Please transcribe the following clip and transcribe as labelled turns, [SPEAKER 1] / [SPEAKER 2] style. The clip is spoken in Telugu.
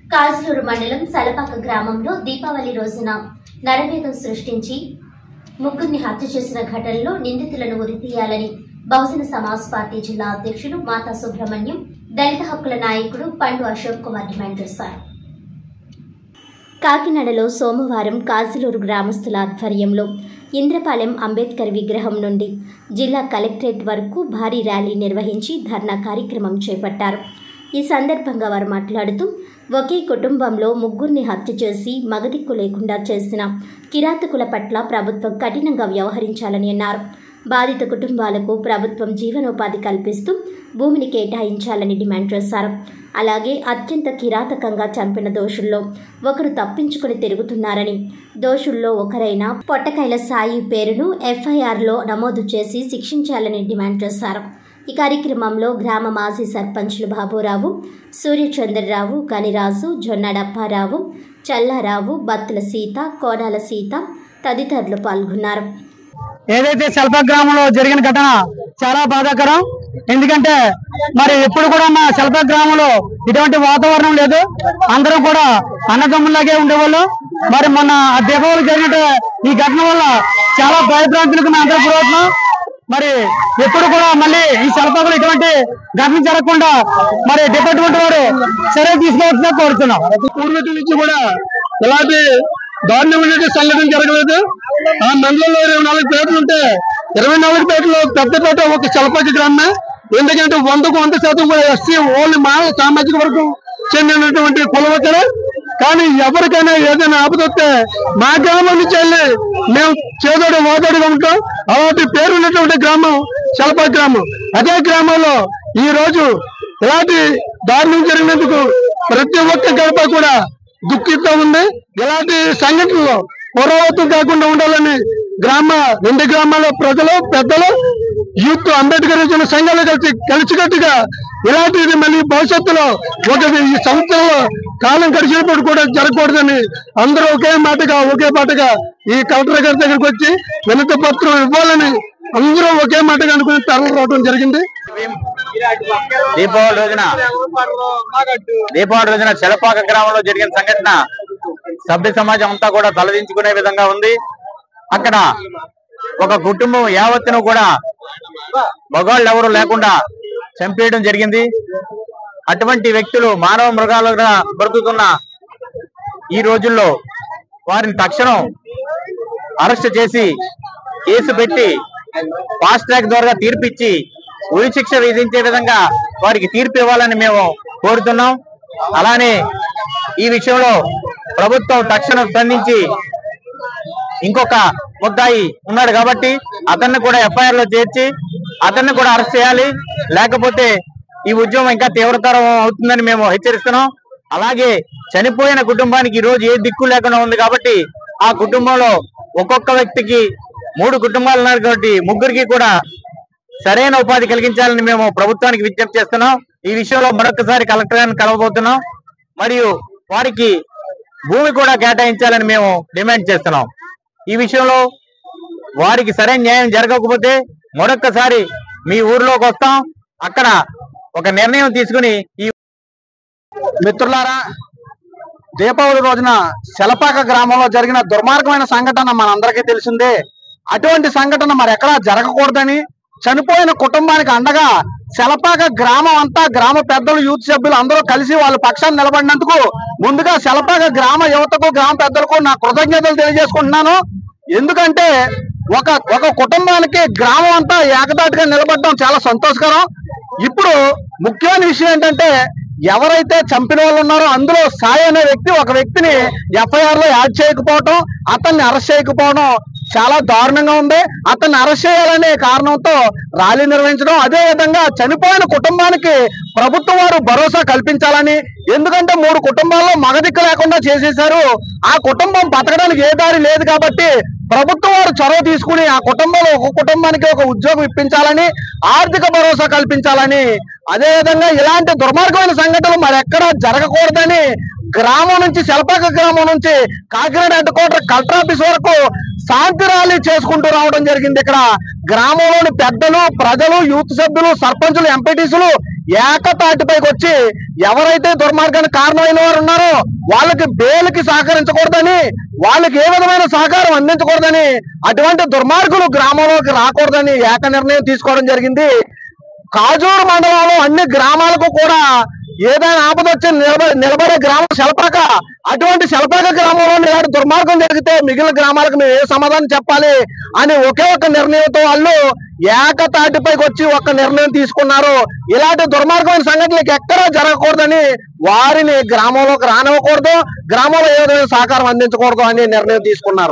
[SPEAKER 1] కాజలూరు మండలం సలపాక గ్రామంలో దీపావళి రోజున నరమేధం సృష్టించి ముగ్గురిని హత్య చేసిన ఘటనలో నిందితులను ఉరితీయాలని బహుజన సమాజ్ పార్టీ జిల్లా అధ్యక్షులు మాతా సుబ్రహ్మణ్యం దళిత హక్కుల నాయకుడు పండు అశోక్ కుమార్ డిమాండ్ చేశారు కాకినాడలో సోమవారం కాజలూరు గ్రామస్తుల ఆధ్వర్యంలో ఇంద్రపాలెం అంబేద్కర్ విగ్రహం నుండి జిల్లా కలెక్టరేట్ వరకు భారీ ర్యాలీ నిర్వహించి ధర్నా కార్యక్రమం చేపట్టారు ఈ సందర్భంగా వారు మాట్లాడుతూ ఒకే కుటుంబంలో ముగ్గురిని హత్య చేసి మగదిక్కు లేకుండా చేసిన కిరాతకుల పట్ల ప్రభుత్వం కఠినంగా వ్యవహరించాలని అన్నారు బాధిత కుటుంబాలకు ప్రభుత్వం జీవనోపాధి కల్పిస్తూ భూమిని కేటాయించాలని డిమాండ్ చేశారు అలాగే అత్యంత కిరాతకంగా చంపిన దోషుల్లో ఒకరు తప్పించుకుని తిరుగుతున్నారని దోషుల్లో ఒకరైన పొట్టకైల సాయి పేరును ఎఫ్ఐఆర్లో నమోదు చేసి శిక్షించాలని డిమాండ్ చేశారు ఈ కార్యక్రమంలో గ్రామ మాజీ సర్పంచ్లు బాబురావు సూర్యచంద్రరావు గనిరాజు జొన్నడప్పారావు చల్లారావు బత్తుల సీత కోనాల సీత తదితరులు పాల్గొన్నారు
[SPEAKER 2] ఏదైతే శల్ప గ్రామంలో జరిగిన ఘటన చాలా బాధాకరం ఎందుకంటే మరి ఎప్పుడు కూడా మా శల్ప గ్రామంలో ఇటువంటి వాతావరణం లేదు అందరూ కూడా అన్నదమ్ములాగే ఉండేవాళ్ళు మరి మొన్న ఆ దీపావళి జరిగిన ఈ ఘటన వల్ల చాలా భయభ్రాంతులకు మేము అందరూ గురవుతున్నాం మరి ఎప్పుడు కూడా మళ్ళీ ఈ శల్పకులు ఇటువంటి ఘటన జరగకుండా మరి డిపార్ట్మెంట్ వారు చర్య తీసుకోవాల్సిందిగా కోరుతున్నాం పూర్వీకుల నుంచి కూడా ఇలాంటి దారుణమైన సంఘటన జరగలేదు ఆ మండలంలో ఇరవై నాలుగు పేటలు ఉంటే ఇరవై నాలుగు పేటలో పెద్దపేట ఒక చలపతి గ్రామమే ఎందుకంటే వందకు వంద శాతం కూడా ఎస్సీ ఓన్లీ మా సామాజిక వర్గం చెందినటువంటి కులం అక్కడ కానీ ఎవరికైనా ఏదైనా ఆపదొస్తే మా గ్రామం నుంచి వెళ్ళి మేము చేదోడు మోదోడుగా ఉంటాం అలాంటి పేరు ఉన్నటువంటి గ్రామం చలప గ్రామం అదే గ్రామంలో ఈ రోజు ఇలాంటి దారుణం జరిగినందుకు ప్రతి ఒక్క గడప కూడా దుఃఖితో ఉంది ఇలాంటి సంఘటనలు పునరావృతం కాకుండా ఉండాలని గ్రామ రెండు గ్రామాల ప్రజలు పెద్దలు యూత్ అంబేద్కర్ యోజన సంఘాలు కలిసి కలిసికట్టుగా ఇలాంటిది మళ్ళీ భవిష్యత్తులో ఒక ఈ సంవత్సరంలో కాలం గడిచినప్పుడు కూడా జరగకూడదని అందరూ ఒకే మాటగా ఒకే పాటగా ఈ కలెక్టర్ గారి దగ్గరికి వచ్చి వినతి పత్రం ఇవ్వాలని అందరూ ఒకే మాటగా అనుకుని తరలి రావడం జరిగింది
[SPEAKER 3] దీపావళి రోజున దీపావళి రోజున చెలపాక గ్రామంలో జరిగిన సంఘటన సభ్య సమాజం అంతా కూడా తలదించుకునే విధంగా ఉంది అక్కడ ఒక కుటుంబం యావత్తును కూడా మగవాళ్ళు ఎవరు లేకుండా చంపేయడం జరిగింది అటువంటి వ్యక్తులు మానవ మృగాలుగా బ్రతుకుతున్న ఈ రోజుల్లో వారిని తక్షణం అరెస్ట్ చేసి కేసు పెట్టి ఫాస్ట్ ట్రాక్ ద్వారా తీర్పిచ్చి ఉరి శిక్ష విధించే విధంగా వారికి తీర్పు ఇవ్వాలని మేము కోరుతున్నాం అలానే ఈ విషయంలో ప్రభుత్వం తక్షణం స్పందించి ఇంకొక ముద్దాయి ఉన్నాడు కాబట్టి అతన్ని కూడా ఎఫ్ఐఆర్ లో చేర్చి అతన్ని కూడా అరెస్ట్ చేయాలి లేకపోతే ఈ ఉద్యమం ఇంకా తీవ్రతరం అవుతుందని మేము హెచ్చరిస్తున్నాం అలాగే చనిపోయిన కుటుంబానికి ఈ రోజు ఏ దిక్కు లేకుండా ఉంది కాబట్టి ఆ కుటుంబంలో ఒక్కొక్క వ్యక్తికి మూడు కుటుంబాలు ఉన్నారు కాబట్టి ముగ్గురికి కూడా సరైన ఉపాధి కలిగించాలని మేము ప్రభుత్వానికి విజ్ఞప్తి చేస్తున్నాం ఈ విషయంలో మరొకసారి కలెక్టర్ గారిని కలవబోతున్నాం మరియు వారికి భూమి కూడా కేటాయించాలని మేము డిమాండ్ చేస్తున్నాం ఈ విషయంలో వారికి సరైన న్యాయం జరగకపోతే మరొక్కసారి మీ ఊర్లోకి వస్తాం అక్కడ ఒక నిర్ణయం తీసుకుని ఈ
[SPEAKER 2] మిత్రులారా దీపావళి రోజున శలపాక గ్రామంలో జరిగిన దుర్మార్గమైన సంఘటన మనందరికీ తెలిసిందే అటువంటి సంఘటన మరి ఎక్కడా జరగకూడదని చనిపోయిన కుటుంబానికి అండగా శలపాక గ్రామం అంతా గ్రామ పెద్దలు యూత్ సభ్యులు అందరూ కలిసి వాళ్ళ పక్షాన్ని నిలబడినందుకు ముందుగా శలపాక గ్రామ యువతకు గ్రామ పెద్దలకు నా కృతజ్ఞతలు తెలియజేసుకుంటున్నాను ఎందుకంటే ఒక ఒక కుటుంబానికి గ్రామం అంతా ఏకదాటిగా నిలబడడం చాలా సంతోషకరం ఇప్పుడు ముఖ్యమైన విషయం ఏంటంటే ఎవరైతే చంపిన వాళ్ళు ఉన్నారో అందులో సాయి అనే వ్యక్తి ఒక వ్యక్తిని ఎఫ్ఐఆర్ లో యాడ్ చేయకపోవడం అతన్ని అరెస్ట్ చేయకపోవడం చాలా దారుణంగా ఉంది అతన్ని అరెస్ట్ చేయాలనే కారణంతో ర్యాలీ నిర్వహించడం అదే విధంగా చనిపోయిన కుటుంబానికి ప్రభుత్వం వారు భరోసా కల్పించాలని ఎందుకంటే మూడు కుటుంబాల్లో మగదిక్కు లేకుండా చేసేశారు ఆ కుటుంబం బతకడానికి ఏ దారి లేదు కాబట్టి ప్రభుత్వం వారు చొరవ తీసుకుని ఆ కుటుంబంలో ఒక కుటుంబానికి ఒక ఉద్యోగం ఇప్పించాలని ఆర్థిక భరోసా కల్పించాలని అదే విధంగా ఇలాంటి దుర్మార్గమైన సంఘటనలు మరెక్కడా జరగకూడదని గ్రామం నుంచి శల్పాక గ్రామం నుంచి Kakinada head quarter collector office వరకు శాంతి ర్యాలీ చేసుకుంటూ రావడం జరిగింది ఇక్కడ గ్రామంలోని పెద్దలు ప్రజలు యూత్ సభ్యులు సర్పంచులు ఎంపీటీసులు
[SPEAKER 4] ఏకతాటిపైకి వచ్చి ఎవరైతే దుర్మార్గానికి కారణమైన వారు ఉన్నారో వాళ్ళకి బేలుకి సహకరించకూడదని వాళ్ళకి ఏ విధమైన సహకారం అందించకూడదని అటువంటి దుర్మార్గులు గ్రామంలోకి రాకూడదని ఏక నిర్ణయం తీసుకోవడం జరిగింది కాజూరు మండలంలో అన్ని గ్రామాలకు కూడా ఏదైనా ఆపద వచ్చి నిలబ నిలబడే గ్రామం శలపాక అటువంటి శలపాక గ్రామంలో ఇలాంటి దుర్మార్గం జరిగితే మిగిలిన గ్రామాలకు మేము ఏ సమాధానం చెప్పాలి అని ఒకే ఒక నిర్ణయంతో వాళ్ళు ఏకతాటిపైకి వచ్చి ఒక నిర్ణయం తీసుకున్నారు ఇలాంటి దుర్మార్గమైన సంఘటనలకు ఎక్కడా జరగకూడదని వారిని గ్రామంలోకి రానివ్వకూడదు గ్రామంలో ఏ విధమైన సహకారం అందించకూడదు అని నిర్ణయం తీసుకున్నారు